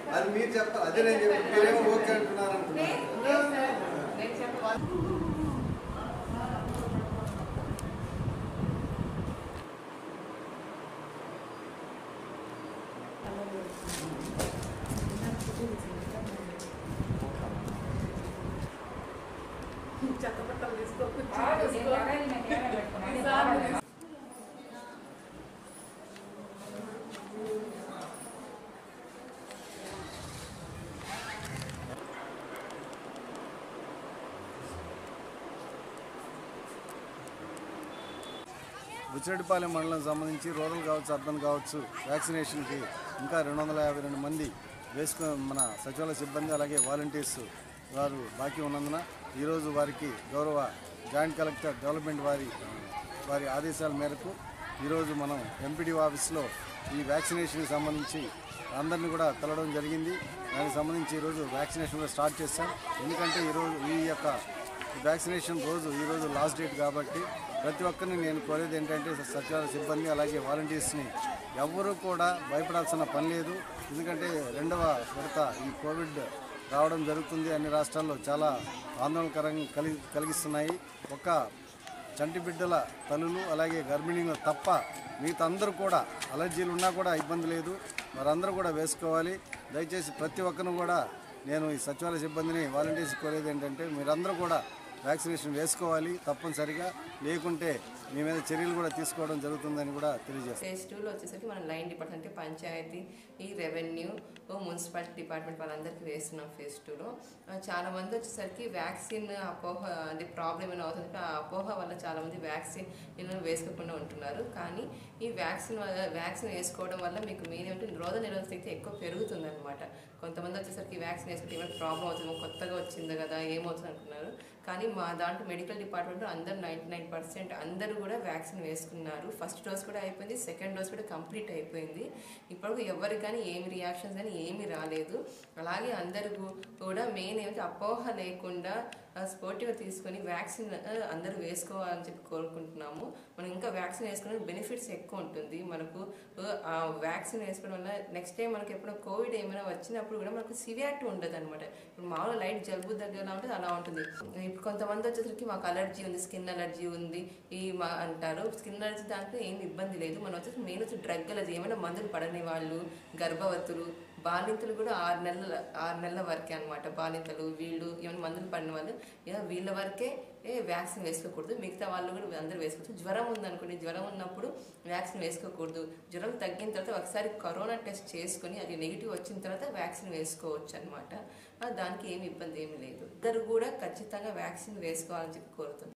అది మీరు చెప్తారు అదే నేను చెప్పి మీరేమో ఓకే అంటున్నారు అంటున్నారు చెత్తపట్టలు తీసుకో కాదు, నేను అలాగే నేను ఏమైనా పెట్టుకున్నాను. నేను కావాలి. బుచ్చిరెడ్డిపాలెం మండలం సంబంధించి రూరల్ కావచ్చు అర్బన్ కావచ్చు వ్యాక్సినేషన్కి ఇంకా రెండు వందల యాభై రెండు మంది వేసుకు మన సచివాలయ సిబ్బంది అలాగే వాలంటీర్స్ వారు బాకీ ఉన్నందున ఈరోజు వారికి గౌరవ జాయింట్ కలెక్టర్ డెవలప్మెంట్ వారి వారి ఆదేశాల మేరకు ఈరోజు మనం ఎంపీడీ ఆఫీస్లో ఈ వ్యాక్సినేషన్కి సంబంధించి అందరినీ కూడా తెలవడం జరిగింది దానికి సంబంధించి ఈరోజు వ్యాక్సినేషన్ కూడా స్టార్ట్ చేస్తాం ఎందుకంటే ఈరోజు ఈ యొక్క వ్యాక్సినేషన్ రోజు ఈరోజు లాస్ట్ డేట్ కాబట్టి ప్రతి ఒక్కరిని నేను కోరేది ఏంటంటే సచివాలయ సిబ్బంది అలాగే వాలంటీర్స్ని ఎవ్వరూ కూడా భయపడాల్సిన పని లేదు ఎందుకంటే రెండవ విడత ఈ కోవిడ్ రావడం జరుగుతుంది అన్ని రాష్ట్రాల్లో చాలా ఆందోళనకరంగా కలిగి కలిగిస్తున్నాయి ఒక చంటి బిడ్డల తల్లులు అలాగే గర్భిణీలు తప్ప మిగతా అందరూ కూడా అలర్జీలు ఉన్నా కూడా ఇబ్బంది లేదు వారందరూ కూడా వేసుకోవాలి దయచేసి ప్రతి ఒక్కరు కూడా నేను ఈ సచివాలయ సిబ్బందిని వాలంటీర్స్ కోరేది ఏంటంటే మీరందరూ కూడా వ్యాక్సినేషన్ వేసుకోవాలి తప్పనిసరిగా లేకుంటే మీ మీద చర్యలు కూడా తీసుకోవడం జరుగుతుందని కూడా తెలియజేస్తాను ఫేజ్ టూలో వచ్చేసరికి మనం లైన్ డిపార్ట్మెంట్ అంటే పంచాయతీ ఈ రెవెన్యూ మున్సిపాలిటీ డిపార్ట్మెంట్ వాళ్ళందరికీ వేస్తున్నాం ఫేజ్ టూలో చాలా మంది వచ్చేసరికి వ్యాక్సిన్ అపోహ అంటే ప్రాబ్లం ఏమైనా అవుతుంది ఆ అపోహ వల్ల చాలా మంది వ్యాక్సిన్ ఇలా వేసుకోకుండా ఉంటున్నారు కానీ ఈ వ్యాక్సిన్ వల్ల వ్యాక్సిన్ వేసుకోవడం వల్ల మీకు మెయిన్ ఏంటంటే రోగ నిరోధక శక్తి ఎక్కువ పెరుగుతుంది అనమాట కొంతమంది వచ్చేసరికి వ్యాక్సిన్ వేసుకుంటే ఏమైనా ప్రాబ్లం అవుతుందో కొత్తగా వచ్చింది కదా ఏమవుతుంది అనుకున్నారు కానీ మా దాంట్లో మెడికల్ డిపార్ట్మెంట్ అందరూ నైంటీ నైన్ పర్సెంట్ అందరూ కూడా వ్యాక్సిన్ వేసుకున్నారు ఫస్ట్ డోస్ కూడా అయిపోయింది సెకండ్ డోస్ కూడా కంప్లీట్ అయిపోయింది ఇప్పుడు ఎవరికి కానీ ఏమి రియాక్షన్స్ కానీ ఏమీ రాలేదు అలాగే అందరూ కూడా మెయిన్ ఏమిటి అపోహ లేకుండా స్పోర్టివ్ తీసుకొని వ్యాక్సిన్ ఆ, అందరూ వేసుకోవాలని చెప్పి కోరుకుంటున్నాము మనం ఇంకా వ్యాక్సిన్ వేసుకునే బెనిఫిట్స్ ఎక్కువ ఉంటుంది మనకు ఆ వ్యాక్సిన్ వేసుకోవడం వల్ల నెక్స్ట్ టైం మనకి ఎప్పుడో కోవిడ్ ఏమైనా వచ్చినప్పుడు కూడా మనకు సివియారిటీ ఉండదు అనమాట ఇప్పుడు మామూలుగా లైట్ జలుబు దగ్గర ఎలా ఉంటుంది అలా ఉంటుంది ఇప్పుడు కొంతమంది వచ్చేసరికి మాకు అలర్జీ ఉంది స్కిన్ అలర్జీ ఉంది ఈ మా అంటారు స్కిన్ అలర్జీ దాంట్లో ఏం ఇబ్బంది లేదు మనం వచ్చేసి మెయిన్ వచ్చి డ్రగ్ అలర్జీ ఏమైనా మందులు పడని వాళ్ళు గర్భవతులు బాలింతలు కూడా ఆరు నెలల ఆరు నెలల వరకే అనమాట బాలింతలు వీళ్ళు ఏమైనా మందులు పడిన వాళ్ళు ఇలా వీళ్ళ వరకే ఏ వ్యాక్సిన్ వేసుకోకూడదు మిగతా వాళ్ళు కూడా అందరూ వేసుకోవచ్చు జ్వరం ఉందనుకోండి జ్వరం ఉన్నప్పుడు వ్యాక్సిన్ వేసుకోకూడదు జ్వరం తగ్గిన తర్వాత ఒకసారి కరోనా టెస్ట్ చేసుకొని అది నెగిటివ్ వచ్చిన తర్వాత వ్యాక్సిన్ వేసుకోవచ్చు అనమాట దానికి ఏమి ఇబ్బంది ఏమి లేదు ఇద్దరు కూడా ఖచ్చితంగా వ్యాక్సిన్ వేసుకోవాలని చెప్పి కోరుతున్నాను